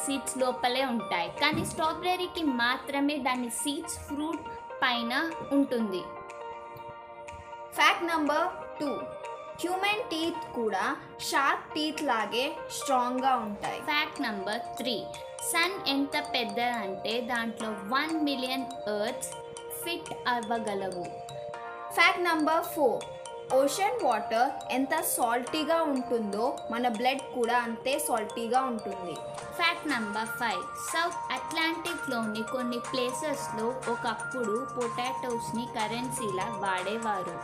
seeds లోపలే ఉంటాయి కానీ స్ట్రాబెర్రీకి మాత్రమే దాని సీడ్స్ ఫ్రూట్ పైన ఉంటుంది fact number two human teeth కూడా షార్క్ టీత్ లాగే స్ట్రాంగ్గా ఉంటాయి ఫ్యాక్ట్ నంబర్ త్రీ సన్ ఎంత పెద్దదంటే దాంట్లో వన్ మిలియన్ ఎర్త్స్ ఫిట్ అవ్వగలవు fact number four ocean water ఎంత సాల్టీగా ఉంటుందో మన బ్లడ్ కూడా అంతే సాల్టీగా ఉంటుంది ఫ్యాక్ట్ నంబర్ ఫైవ్ సౌత్ అట్లాంటిక్లోని కొన్ని ప్లేసెస్లో ఒకప్పుడు పొటాటోస్ని కరెన్సీలా వాడేవారు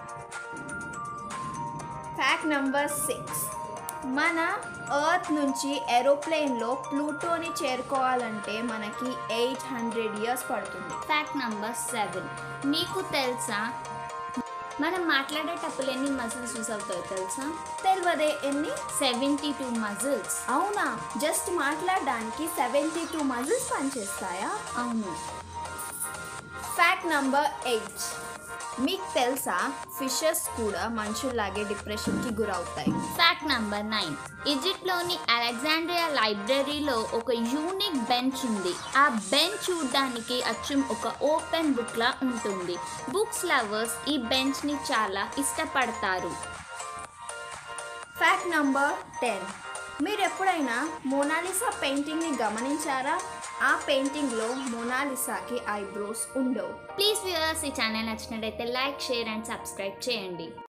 ఫ్యాక్ట్ నంబర్ సిక్స్ మన ఎర్త్ నుంచి ఏరోప్లేన్లో ప్లూటోని చేరుకోవాలంటే మనకి ఎయిట్ హండ్రెడ్ ఇయర్స్ పడుతుంది ఫ్యాక్ట్ నంబర్ సెవెన్ మీకు తెలుసా మనం మాట్లాడేటప్పుడు ఎన్ని మజిల్స్ యూస్ అవుతాయో తెలుసా తెలియదే ఎన్ని సెవెంటీ టూ మజిల్స్ అవునా జస్ట్ మాట్లాడడానికి సెవెంటీ టూ మజిల్స్ పనిచేస్తాయా అవును ఫ్యాక్ట్ నంబర్ ఎయిట్ మీకు తెలుసా ఫిషెస్ కూడా మనుషుల్లాగే డిప్రెషన్కి గురవుతాయి ఫ్యాక్ట్ నంబర్ నైన్ ఈజిప్ట్లోని అలెగ్జాండ్రియా లైబ్రరీలో ఒక యూనిక్ బెంచ్ ఉంది ఆ బెంచ్ చూడడానికి అచ్చం ఒక ఓపెన్ బుక్ లా ఉంటుంది బుక్స్ లవర్స్ ఈ బెంచ్ ని చాలా ఇష్టపడతారు ఫ్యాక్ట్ నంబర్ టెన్ మీరు ఎప్పుడైనా మోనాలిసా పెయింటింగ్ని గమనించారా ఆ పెయింటింగ్లో మోనాలిసాకి ఐబ్రోస్ ఉండవు ప్లీజ్ వ్యూవర్స్ ఈ ఛానల్ నచ్చినట్టయితే లైక్ షేర్ అండ్ సబ్స్క్రైబ్ చేయండి